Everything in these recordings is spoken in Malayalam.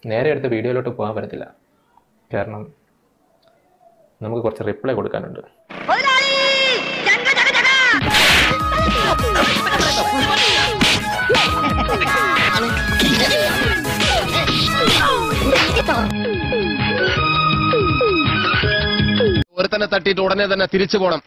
നേരെ എടുത്ത് വീഡിയോയിലോട്ട് പോകാൻ പറ്റത്തില്ല കാരണം നമുക്ക് കുറച്ച് റിപ്ലൈ കൊടുക്കാനുണ്ട് ഒരുത്തനെ തട്ടിയിട്ട് ഉടനെ തന്നെ തിരിച്ചു പോണം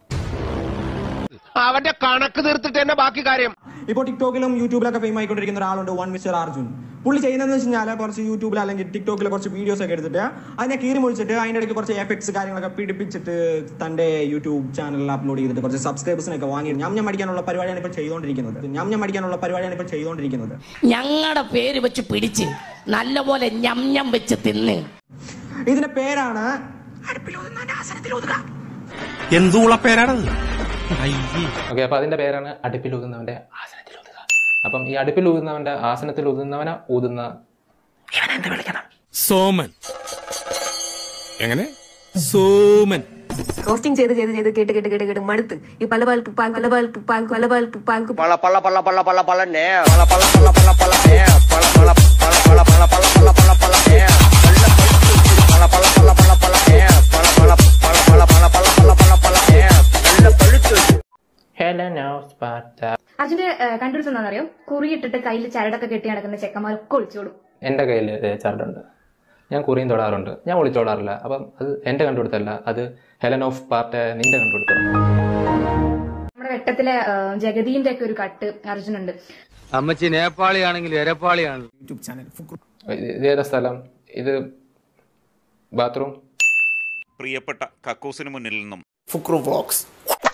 അവന്റെ കണക്ക് തീർത്തിട്ട് തന്നെ ബാക്കി കാര്യം ഇപ്പോൾ ടിക്ടോക്കിലും യൂട്യൂബിലൊക്കെ ഫെയിം ആയിക്കൊണ്ടിരിക്കുന്ന ഒരാളുണ്ട് വൺ മിസ്റ്റർ അർജുൻ പുള്ളി ചെയ്യുന്നതെന്ന് വെച്ച് കഴിഞ്ഞാൽ കുറച്ച് യൂട്യൂബിൽ അല്ലെങ്കിൽ ടിക്ടോക്കിൽ കുറച്ച് വീഡിയോസ് ഒക്കെ എടുത്തിട്ട് അതിനെ കീറി മുളിച്ചിട്ട് അതിൻ്റെ ഇടയ്ക്ക് കുറച്ച് എഫക്ട്സ് കാര്യങ്ങളൊക്കെ പിടിപ്പിച്ചിട്ട് തന്റെ യൂട്യൂബ് ചാനലിൽ അപ്ലോഡ് ചെയ്തിട്ട് കുറച്ച് സബ്സ്ക്രൈബേഴ്സിനൊക്കെ വാങ്ങി ഞാൻ ഞാൻ അടിക്കാനുള്ള പരിപാടിയാണ് ഇപ്പോൾ ചെയ്തുകൊണ്ടിരിക്കുന്നത് ഞാൻ ഞാൻ അടിക്കാനുള്ള പരിപാടിയാണ് ഇപ്പോൾ ചെയ്തുകൊണ്ടിരിക്കുന്നത് ഞങ്ങളുടെ പേര് വെച്ച് പിടിച്ച് നല്ലപോലെ ഞം ഞം വെച്ച് തിന്ന് ഇതിന്റെ പേരാണ് എന്തുള്ള പേരാണത് ഓക്കെ അപ്പോൾ അതിൻ്റെ പേരാണ് അടുപ്പിൽ ഊതുന്നവൻ്റെ ആസനത്തിൽ ഊതുക അപ്പം ഈ അടുപ്പിൽ ഊതുന്നവൻ്റെ ആസനത്തിൽ ഊതുന്നവനെ ഊതുന്ന സോമൻ എങ്ങനെ സോമൻ റോസ്റ്റിംഗ് ചെയ്ത് ചെയ്ത് ചെയ്ത് കേട്ട് കേട്ട് കേട്ട് കേട്ട് മടുത്ത് ഈ പല പല പാൽ പല പല പാൽ പല പല പാൽ പള പള പള പള പള പള നേ പള പള പള പള പള നേ പള പള പള പള പള പള പള പള പള നേ പള പള പള പള പള നേ പള പള പള പള പള പള പള പള പള നേ നല്ല പഴുത്ത് ഹെലനോ സ്പാർട്ട അർജുന്റെ കണ്ടുപിടിച്ച് എന്താണെന്നറിയോ കുറിയിട്ടിട്ട് കയ്യിൽ ചരടൊക്കെ കെട്ടി നടക്കുന്ന ചെക്കന്മാരൊക്കെ ഒളിച്ചോടും എൻ്റെ കയ്യിൽ ചാർട്ടുണ്ട് ഞാൻ കുറിയും തൊടാറുണ്ട് ഞാൻ ഒളിച്ചോടാറില്ല അപ്പം അത് എൻ്റെ കണ്ടുപിടുത്തല്ല അത് ഹെലൻ ഓഫ് പാർട്ട് നിന്റെ കണ്ടുപിടുത്തം നമ്മുടെ വെട്ടത്തിലെ ആ, ജഗദീന്റെ ഒക്കെ ഒരു കട്ട് അർജുനുണ്ട് അമ്മച്ചി നേപ്പാളിയാണെങ്കിൽ എരപ്പാളിയാണ് യൂട്യൂബ് ചാനൽ ഇത് ഇത് ഏതാ സ്ഥലം ഇത് ബാത്റൂം പ്രിയപ്പെട്ട കക്കൂസിന് മുന്നിൽ നിന്നും ഫുക്രു വ്ളോഗ്സ്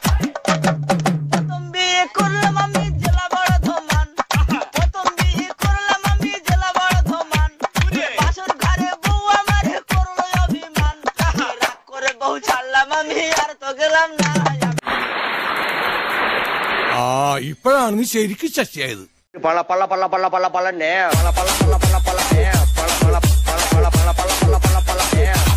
ആ ഇപ്പോഴാണ് നീ ശരിക്കും ശശിയായത് പള പള പള പള പള പള നേ പള പള പള പള പള നേ പള പള പള പള പള പള പള പള പള നേ